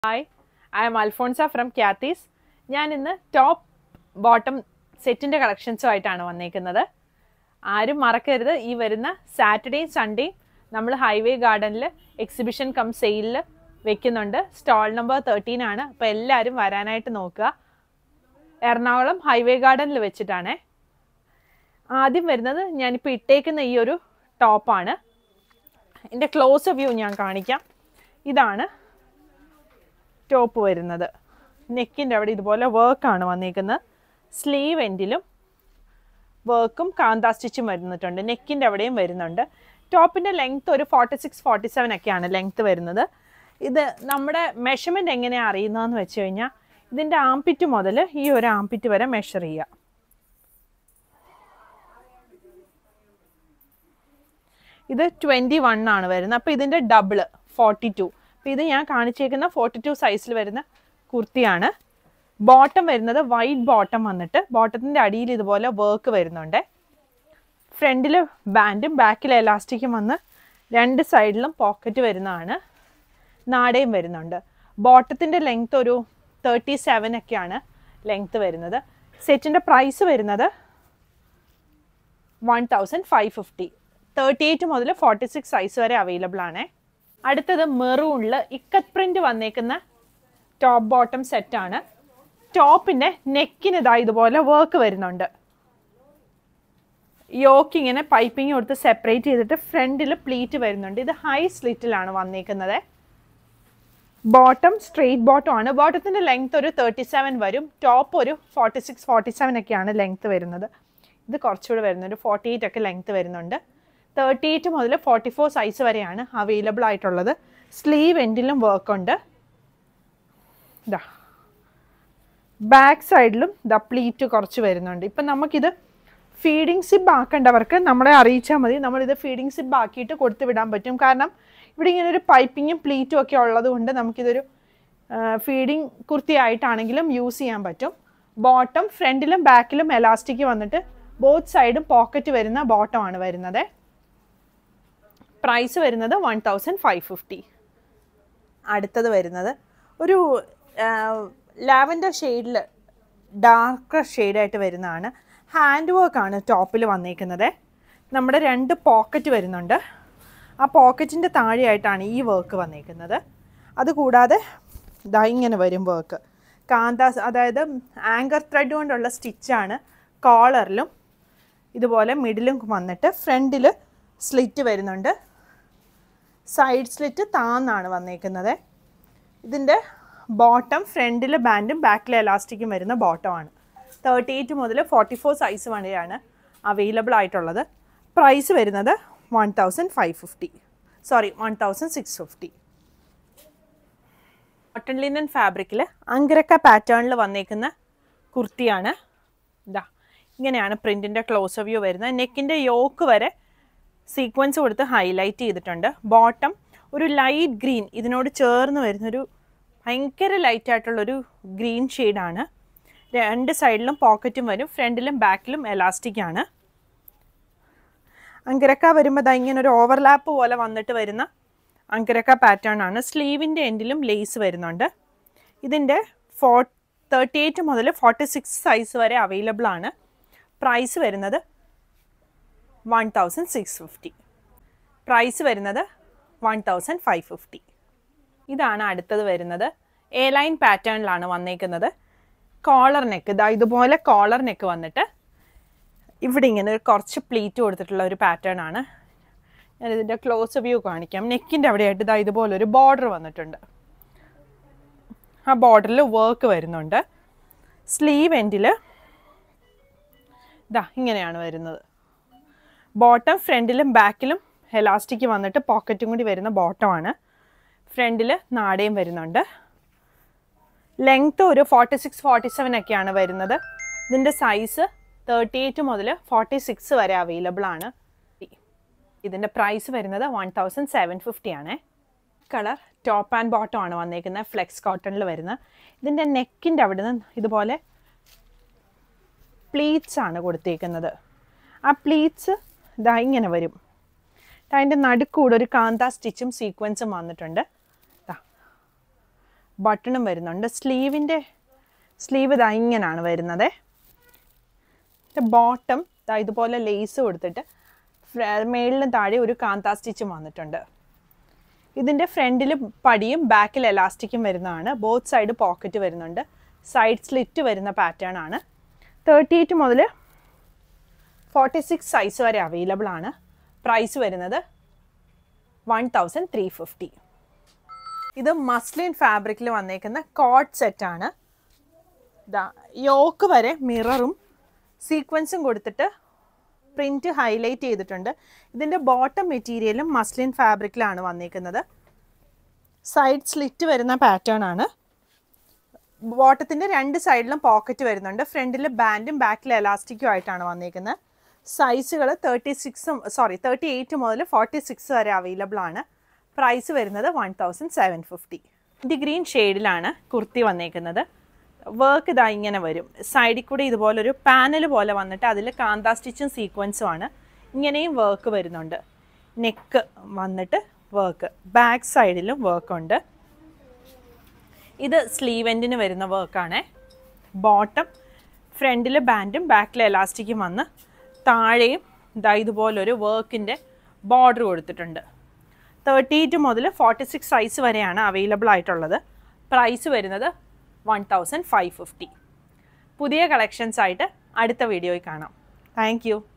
Hi I'm Alphonsa from Cathy's ഞാൻ ഇന്ന് top bottom സെറ്റിൻ്റെ കളക്ഷൻസുമായിട്ടാണ് വന്നേക്കുന്നത് ആരും മറക്കരുത് ഈ വരുന്ന സാറ്റർഡേയും സൺഡേയും നമ്മൾ ഹൈവേ ഗാർഡനിൽ എക്സിബിഷൻ കം സെയിലിൽ വെക്കുന്നുണ്ട് സ്റ്റാൾ നമ്പർ തേർട്ടീൻ ആണ് അപ്പോൾ എല്ലാവരും വരാനായിട്ട് നോക്കുക എറണാകുളം ഹൈവേ ഗാർഡനിൽ വെച്ചിട്ടാണേ ആദ്യം വരുന്നത് ഞാനിപ്പോൾ ഇട്ടേക്കുന്ന ഈ ഒരു ടോപ്പാണ് ഇതിൻ്റെ ക്ലോസ് വ്യൂ ഞാൻ കാണിക്കാം ഇതാണ് ടോപ്പ് വരുന്നത് നെക്കിൻ്റെ അവിടെ ഇതുപോലെ വർക്കാണ് വന്നിരിക്കുന്നത് സ്ലീവ് എൻഡിലും വർക്കും കാന്താ സ്റ്റിച്ചും വരുന്നിട്ടുണ്ട് നെക്കിൻ്റെ അവിടെയും വരുന്നുണ്ട് ടോപ്പിൻ്റെ ലെങ്ത് ഒരു ഫോർട്ടി സിക്സ് ഫോർട്ടി സെവൻ ഒക്കെയാണ് ലെങ്ത് വരുന്നത് ഇത് നമ്മുടെ മെഷർമെൻറ്റ് എങ്ങനെയാണ് അറിയുന്നതെന്ന് വെച്ച് കഴിഞ്ഞാൽ ഇതിൻ്റെ ആംപിറ്റ് മുതൽ ഈ ഒരു ആംപിറ്റ് വരെ മെഷർ ചെയ്യുക ഇത് ട്വൻറ്റി വൺ ആണ് വരുന്നത് അപ്പോൾ ഇതിൻ്റെ ഡബിള് ഫോർട്ടി ടു അപ്പോൾ ഇത് ഞാൻ കാണിച്ചേക്കുന്ന ഫോർട്ടി ടു സൈസിൽ വരുന്ന കുർത്തിയാണ് ബോട്ടം വരുന്നത് വൈറ്റ് ബോട്ടം വന്നിട്ട് ബോട്ടത്തിൻ്റെ അടിയിൽ ഇതുപോലെ വർക്ക് വരുന്നുണ്ട് ഫ്രണ്ടിൽ ബാൻഡും ബാക്കിൽ എലാസ്റ്റിക്കും വന്ന് രണ്ട് സൈഡിലും പോക്കറ്റ് വരുന്നതാണ് നാടയും വരുന്നുണ്ട് ബോട്ടത്തിൻ്റെ ലെങ്ത് ഒരു തേർട്ടി സെവൻ ഒക്കെയാണ് ലെങ്ത് വരുന്നത് സെറ്റിൻ്റെ പ്രൈസ് വരുന്നത് one thousand five fifty thirty eight മുതൽ ഫോർട്ടി സിക്സ് സൈസ് വരെ അവൈലബിൾ ആണ് അടുത്തത് മെറൂണിൽ ഇക്കത്ത് പ്രിന്റ് വന്നേക്കുന്ന ടോപ്പ് ബോട്ടം സെറ്റാണ് ടോപ്പിൻ്റെ നെക്കിന് ഇതാ ഇതുപോലെ വർക്ക് വരുന്നുണ്ട് യോക്ക് ഇങ്ങനെ പൈപ്പിംഗ് കൊടുത്ത് സെപ്പറേറ്റ് ചെയ്തിട്ട് ഫ്രണ്ടിൽ പ്ലീറ്റ് വരുന്നുണ്ട് ഇത് ഹൈ സ്ലിറ്റിലാണ് വന്നേക്കുന്നത് ബോട്ടം സ്ട്രെയിറ്റ് ബോട്ടം ആണ് ബോട്ടത്തിൻ്റെ ലെങ്ത് ഒരു തേർട്ടി സെവൻ വരും ടോപ്പ് ഒരു ഫോർട്ടി സിക്സ് ഫോർട്ടി സെവൻ ഒക്കെയാണ് ലെങ്ത് വരുന്നത് ഇത് കുറച്ചുകൂടി വരുന്നത് ഒരു ഫോർട്ടി എയ്റ്റ് ഒക്കെ ലെങ്ത് വരുന്നുണ്ട് തേർട്ടി എയ്റ്റ് മുതൽ ഫോർട്ടി ഫോർ സൈസ് വരെയാണ് അവൈലബിൾ ആയിട്ടുള്ളത് സ്ലീവ് എൻഡിലും വർക്ക് ഉണ്ട് ഇതാ ബാക്ക് സൈഡിലും ദ പ്ലീറ്റ് കുറച്ച് വരുന്നുണ്ട് ഇപ്പം നമുക്കിത് ഫീഡിങ് സിബ് ആക്കേണ്ടവർക്ക് നമ്മളെ അറിയിച്ചാൽ മതി നമ്മളിത് ഫീഡിങ് സിബ് ആക്കിയിട്ട് കൊടുത്തു വിടാൻ പറ്റും കാരണം ഇവിടെ ഇങ്ങനെ ഒരു പൈപ്പിങ്ങും പ്ലീറ്റും ഒക്കെ ഉള്ളത് കൊണ്ട് നമുക്കിതൊരു ഫീഡിങ് കുർത്തിയായിട്ടാണെങ്കിലും യൂസ് ചെയ്യാൻ പറ്റും ബോട്ടം ഫ്രണ്ടിലും ബാക്കിലും എലാസ്റ്റിക് വന്നിട്ട് ബോത്ത് സൈഡും പോക്കറ്റ് വരുന്ന ബോട്ടമാണ് വരുന്നത് പ്രൈസ് വരുന്നത് വൺ തൗസൻഡ് ഫൈവ് ഫിഫ്റ്റി അടുത്തത് വരുന്നത് ഒരു ലാവൻഡർ ഷെയ്ഡിൽ ഡാർക്കർ ഷെയ്ഡായിട്ട് വരുന്നതാണ് ഹാൻഡ് വർക്കാണ് ടോപ്പിൽ വന്നേക്കുന്നത് നമ്മുടെ രണ്ട് പോക്കറ്റ് വരുന്നുണ്ട് ആ പോക്കറ്റിൻ്റെ താഴെയായിട്ടാണ് ഈ വർക്ക് വന്നേക്കുന്നത് അതുകൂടാതെ ഇതാ ഇങ്ങനെ വരും വർക്ക് കാന്താസ് അതായത് ആങ്കർ ത്രെഡ് കൊണ്ടുള്ള സ്റ്റിച്ചാണ് കോളറിലും ഇതുപോലെ മിഡിലും വന്നിട്ട് ഫ്രണ്ടിൽ സ്ലിറ്റ് വരുന്നുണ്ട് സൈഡ് സ്ലിറ്റ് താന്നാണ് വന്നേക്കുന്നത് ഇതിൻ്റെ ബോട്ടം ഫ്രണ്ടിൽ ബാൻഡും ബാക്കിൽ എലാസ്റ്റിക്കും വരുന്ന ബോട്ടമാണ് തേർട്ടി എയ്റ്റ് മുതൽ ഫോർട്ടി ഫോർ സൈസ് വരെയാണ് അവൈലബിൾ ആയിട്ടുള്ളത് പ്രൈസ് വരുന്നത് one thousand five fifty sorry one thousand six fifty cotton linen ഫാബ്രിക്കിൽ അങ്കരക്ക പാറ്റേണിൽ വന്നേക്കുന്ന കുർത്തിയാണ് ഇതാ ഇങ്ങനെയാണ് പ്രിൻറ്റിൻ്റെ ക്ലോസ് വ്യൂ വരുന്നത് നെക്കിൻ്റെ യോക്ക് വരെ സീക്വൻസ് കൊടുത്ത് ഹൈലൈറ്റ് ചെയ്തിട്ടുണ്ട് ബോട്ടം ഒരു ലൈറ്റ് ഗ്രീൻ ഇതിനോട് ചേർന്ന് വരുന്നൊരു ഭയങ്കര ലൈറ്റ് ആയിട്ടുള്ളൊരു ഗ്രീൻ ഷെയ്ഡാണ് രണ്ട് സൈഡിലും പോക്കറ്റും വരും ഫ്രണ്ടിലും ബാക്കിലും എലാസ്റ്റിക് ആണ് അങ്കരക്ക വരുമ്പോൾ ദാ ഇങ്ങനെ ഒരു ഓവർലാപ്പ് പോലെ വന്നിട്ട് വരുന്ന അങ്കരക്ക പാറ്റേൺ ആണ് സ്ലീവിൻ്റെ എൻഡിലും ലേസ് വരുന്നുണ്ട് ഇതിൻ്റെ ഫോ തേർട്ടി എയ്റ്റ് മുതൽ ഫോർട്ടി സിക്സ് സൈസ് വരെ അവൈലബിൾ ആണ് പ്രൈസ് വരുന്നത് one thousand six fifty price വരുന്നത് വൺ തൗസൻഡ് ഫൈവ് ഫിഫ്റ്റി ഇതാണ് അടുത്തത് വരുന്നത് എ ലൈൻ പാറ്റേണിലാണ് വന്നേക്കുന്നത് കോളർ നെക്ക് ഇതാ ഇതുപോലെ കോളർ നെക്ക് വന്നിട്ട് ഇവിടെ ഇങ്ങനെ ഒരു കുറച്ച് പ്ലീറ്റ് കൊടുത്തിട്ടുള്ള ഒരു പാറ്റേൺ ആണ് ഞാനിതിൻ്റെ ക്ലോസ് വ്യൂ കാണിക്കാം നെക്കിൻ്റെ അവിടെയായിട്ട് ഇതാ ഇതുപോലെ ഒരു ബോർഡർ വന്നിട്ടുണ്ട് ആ ബോർഡറിൽ വർക്ക് വരുന്നുണ്ട് സ്ലീവ് എൻഡിൽ ഇതാ ഇങ്ങനെയാണ് വരുന്നത് ബോട്ടം ഫ്രണ്ടിലും ബാക്കിലും എലാസ്റ്റിക് വന്നിട്ട് പോക്കറ്റും കൂടി വരുന്ന ബോട്ടമാണ് ഫ്രണ്ടിൽ നാടയും വരുന്നുണ്ട് ലെങ്ത്ത് ഒരു ഫോർട്ടി സിക്സ് ഫോർട്ടി സെവൻ ഒക്കെയാണ് വരുന്നത് ഇതിൻ്റെ സൈസ് തേർട്ടി എയ്റ്റ് മുതൽ ഫോർട്ടി സിക്സ് വരെ അവൈലബിൾ ആണ് ഇതിൻ്റെ പ്രൈസ് വരുന്നത് വൺ തൗസൻഡ് സെവൻ ഫിഫ്റ്റി ആണ് കളർ ടോപ്പ് ആൻഡ് ബോട്ടം ആണ് വന്നേക്കുന്നത് ഫ്ലെക്സ് കോട്ടണിൽ വരുന്നത് ഇതിൻ്റെ നെക്കിൻ്റെ അവിടെ നിന്ന് ഇതുപോലെ പ്ലീറ്റ്സ് ആണ് കൊടുത്തേക്കുന്നത് ആ പ്ലീറ്റ്സ് ഇതാ ഇങ്ങനെ വരും അതിൻ്റെ നടുക്കൂടെ ഒരു കാന്ത സ്റ്റിച്ചും സീക്വൻസും വന്നിട്ടുണ്ട് ദാ. ബട്ടണും വരുന്നുണ്ട് സ്ലീവിൻ്റെ സ്ലീവ് ഇതാ ഇങ്ങനെയാണ് വരുന്നത് ബോട്ടം ദാ ഇതുപോലെ ലേസ് കൊടുത്തിട്ട് മേളിലും താഴെ ഒരു കാന്താ സ്റ്റിച്ചും വന്നിട്ടുണ്ട് ഇതിൻ്റെ ഫ്രണ്ടിൽ പടിയും ബാക്കിൽ എലാസ്റ്റിക്കും വരുന്നതാണ് ബോത്ത് സൈഡ് പോക്കറ്റ് വരുന്നുണ്ട് സൈഡ് സ്ലിറ്റ് വരുന്ന പാറ്റേൺ ആണ് തേർട്ടി എയ്റ്റ് മുതൽ ഫോർട്ടി സിക്സ് സൈസ് വരെ അവൈലബിൾ ആണ് പ്രൈസ് വരുന്നത് വൺ തൗസൻഡ് ത്രീ ഫിഫ്റ്റി ഇത് മസ്ലിൻ ഫാബ്രിക്കിൽ വന്നേക്കുന്ന കോട്ട് സെറ്റാണ് ഇതാ യോക്ക് വരെ മിററും സീക്വൻസും കൊടുത്തിട്ട് പ്രിൻറ്റ് ഹൈലൈറ്റ് ചെയ്തിട്ടുണ്ട് ഇതിൻ്റെ ബോട്ടം മെറ്റീരിയലും മസ്ലിൻ ഫാബ്രിക്കിലാണ് വന്നേക്കുന്നത് സൈഡ് സ്ലിറ്റ് വരുന്ന പാറ്റേൺ ആണ് ബോട്ടത്തിൻ്റെ രണ്ട് സൈഡിലും പോക്കറ്റ് വരുന്നുണ്ട് ഫ്രണ്ടിൽ ബാൻഡും ബാക്കിൽ എലാസ്റ്റിക്കും ആയിട്ടാണ് വന്നേക്കുന്നത് സൈസുകൾ തേർട്ടി സിക്സും സോറി തേർട്ടി എയ്റ്റ് മുതൽ ഫോർട്ടി സിക്സ് വരെ അവൈലബിൾ ആണ് പ്രൈസ് വരുന്നത് വൺ തൗസൻഡ് സെവൻ ഫിഫ്റ്റി ഇത് ഗ്രീൻ ഷെയ്ഡിലാണ് കുർത്തി വന്നേക്കുന്നത് വർക്ക് ഇതാ ഇങ്ങനെ വരും സൈഡിൽ കൂടി ഇതുപോലൊരു പാനൽ പോലെ വന്നിട്ട് അതിൽ കാന്താ സ്റ്റിച്ചും സീക്വൻസും ആണ് ഇങ്ങനെയും വർക്ക് വരുന്നുണ്ട് നെക്ക് വന്നിട്ട് വർക്ക് ബാക്ക് സൈഡിലും വർക്ക് ഉണ്ട് ഇത് സ്ലീവ് എൻഡിന് വരുന്ന വർക്കാണ് ബോട്ടം ഫ്രണ്ടിൽ ബാൻഡും ബാക്കിൽ എലാസ്റ്റിക്കും വന്ന് താഴെയും ഇതാ ഇതുപോലൊരു വർക്കിൻ്റെ ബോർഡർ കൊടുത്തിട്ടുണ്ട് തേർട്ടി എയ്റ്റ് മുതൽ ഫോർട്ടി സിക്സ് സൈസ് വരെയാണ് അവൈലബിൾ ആയിട്ടുള്ളത് പ്രൈസ് വരുന്നത് വൺ തൗസൻഡ് ഫൈവ് ഫിഫ്റ്റി പുതിയ കളക്ഷൻസ് ആയിട്ട് അടുത്ത വീഡിയോയിൽ കാണാം താങ്ക് യു